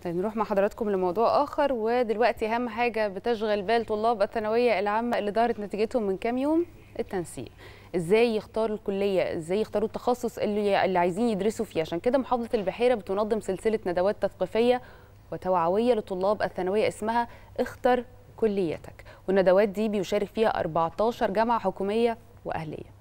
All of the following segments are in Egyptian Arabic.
طيب نروح مع حضراتكم لموضوع اخر ودلوقتي اهم حاجه بتشغل بال طلاب الثانويه العامه اللي ظهرت نتيجتهم من كام يوم التنسيق ازاي يختاروا الكليه ازاي يختاروا التخصص اللي اللي عايزين يدرسوا فيه عشان كده محافظه البحيره بتنظم سلسله ندوات تثقيفيه وتوعويه لطلاب الثانويه اسمها اختر كليتك والندوات دي بيشارك فيها 14 جامعه حكوميه واهليه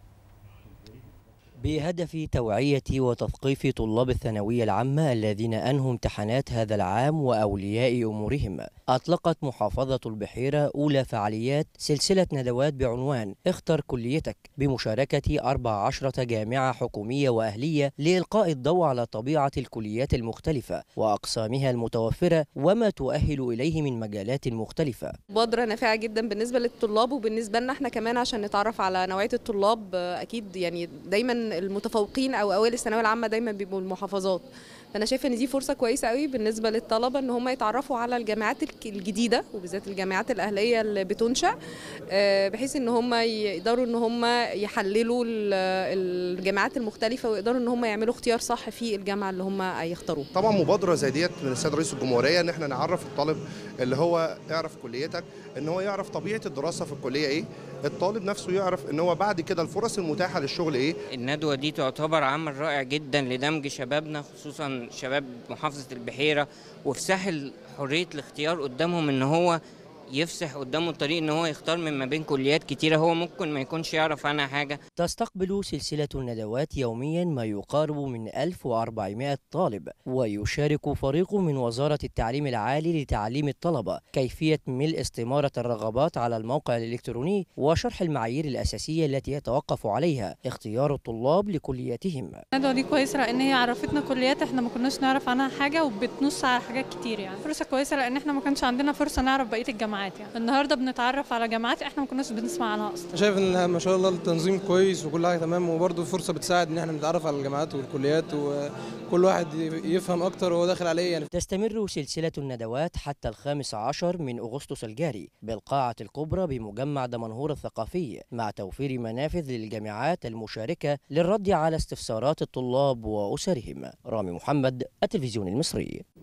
بهدف توعية وتثقيف طلاب الثانوية العامة الذين أنهوا امتحانات هذا العام وأولياء أمورهم أطلقت محافظة البحيرة أولى فعاليات سلسلة ندوات بعنوان اختر كليتك بمشاركة 14 جامعة حكومية وأهلية لإلقاء الضوء على طبيعة الكليات المختلفة وأقسامها المتوفرة وما تؤهل إليه من مجالات مختلفة مبادرة نافعة جدا بالنسبة للطلاب وبالنسبة لنا احنا كمان عشان نتعرف على نوعية الطلاب أكيد يعني دايما المتفوقين او اوائل الثانويه العامه دايما بيبقوا المحافظات فانا شايفه ان دي فرصه كويسه قوي بالنسبه للطلبه ان هم يتعرفوا على الجامعات الجديده وبالذات الجامعات الاهليه اللي بتنشا بحيث ان هم يقدروا ان هم يحللوا الجامعات المختلفه ويقدروا ان هم يعملوا اختيار صح في الجامعه اللي هم هيختاروها طبعا مبادره زي ديت من السيد رئيس الجمهوريه ان احنا نعرف الطالب اللي هو يعرف كليتك ان هو يعرف طبيعه الدراسه في الكليه ايه الطالب نفسه يعرف ان هو بعد كده الفرص المتاحه للشغل ايه الندوه دي تعتبر عمل رائع جدا لدمج شبابنا خصوصا شباب محافظه البحيره وفي ساحل حريه الاختيار قدامهم ان هو يفسح قدامه الطريق ان هو يختار من ما بين كليات كتيره هو ممكن ما يكونش يعرف عنها حاجه تستقبل سلسلة الندوات يوميا ما يقارب من 1400 طالب ويشارك فريق من وزارة التعليم العالي لتعليم الطلبة كيفية ملء استمارة الرغبات على الموقع الإلكتروني وشرح المعايير الأساسية التي يتوقف عليها اختيار الطلاب لكلياتهم الندوة دي كويسة لأن هي عرفتنا كليات احنا ما كناش نعرف عنها حاجة وبتنص على حاجات كتير يعني فرصة كويسة لأن احنا ما كانش عندنا فرصة نعرف بقية الجامعات يعني النهارده بنتعرف على جامعات احنا ما كناش بنسمع عنها اصلا شايف ان ما شاء الله التنظيم كويس وكل حاجه تمام وبرده فرصه بتساعد ان احنا نتعرف على الجامعات والكليات وكل واحد يفهم اكتر وهو داخل عليه يعني تستمر سلسلة الندوات حتى الخامس عشر من أغسطس الجاري بالقاعة الكبرى بمجمع دمنهور الثقافي مع توفير منافذ للجامعات المشاركة للرد على استفسارات الطلاب وأسرهم رامي محمد التلفزيون المصري